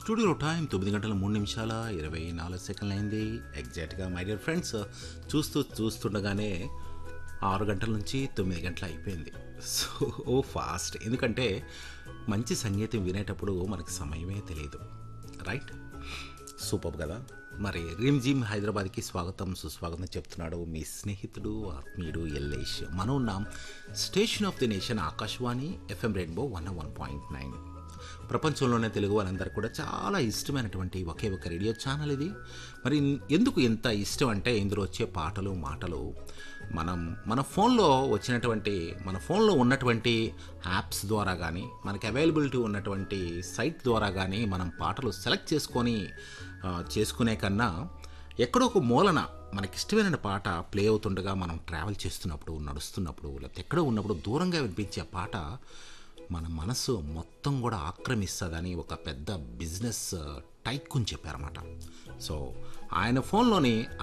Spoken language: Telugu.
స్టూడియోలో టైం తొమ్మిది గంటల మూడు నిమిషాల ఇరవై నాలుగు సెకండ్లు అయింది ఎగ్జాక్ట్గా మై డియర్ ఫ్రెండ్స్ చూస్తూ చూస్తుండగానే ఆరు గంటల నుంచి తొమ్మిది గంటలు అయిపోయింది సో ఓ ఫాస్ట్ ఎందుకంటే మంచి సంగీతం వినేటప్పుడు మనకి సమయమే తెలియదు రైట్ సూపర్ కదా మరి రిమ్ జిమ్ హైదరాబాద్కి స్వాగతం సుస్వాగతం చెప్తున్నాడు మీ స్నేహితుడు ఆత్మీయుడు ఎల్లేష్ మనం ఉన్నాం station of the nation Akashvani F M rainbow one one point nine ప్రపంచంలోనే తెలుగు వారందరూ కూడా చాలా ఇష్టమైనటువంటి ఒకే ఒక రేడియో ఛానల్ ఇది మరి ఎందుకు ఎంత ఇష్టం అంటే ఇందులో వచ్చే పాటలు మాటలు మనం మన ఫోన్లో వచ్చినటువంటి మన ఫోన్లో ఉన్నటువంటి యాప్స్ ద్వారా కానీ మనకి అవైలబిలిటీ ఉన్నటువంటి సైట్ ద్వారా కానీ మనం పాటలు సెలెక్ట్ చేసుకొని ఆ, చేసుకునే కన్నా ఎక్కడో ఒక మూలన మనకి ఇష్టమైన పాట ప్లే అవుతుండగా మనం ట్రావెల్ చేస్తున్నప్పుడు నడుస్తున్నప్పుడు లేకపోతే ఎక్కడో ఉన్నప్పుడు దూరంగా వినిపించే పాట మన మనసు మొత్తం కూడా ఆక్రమిస్తుందని ఒక పెద్ద బిజినెస్ టైక్కుని చెప్పారన్నమాట సో ఆయన ఫోన్లోని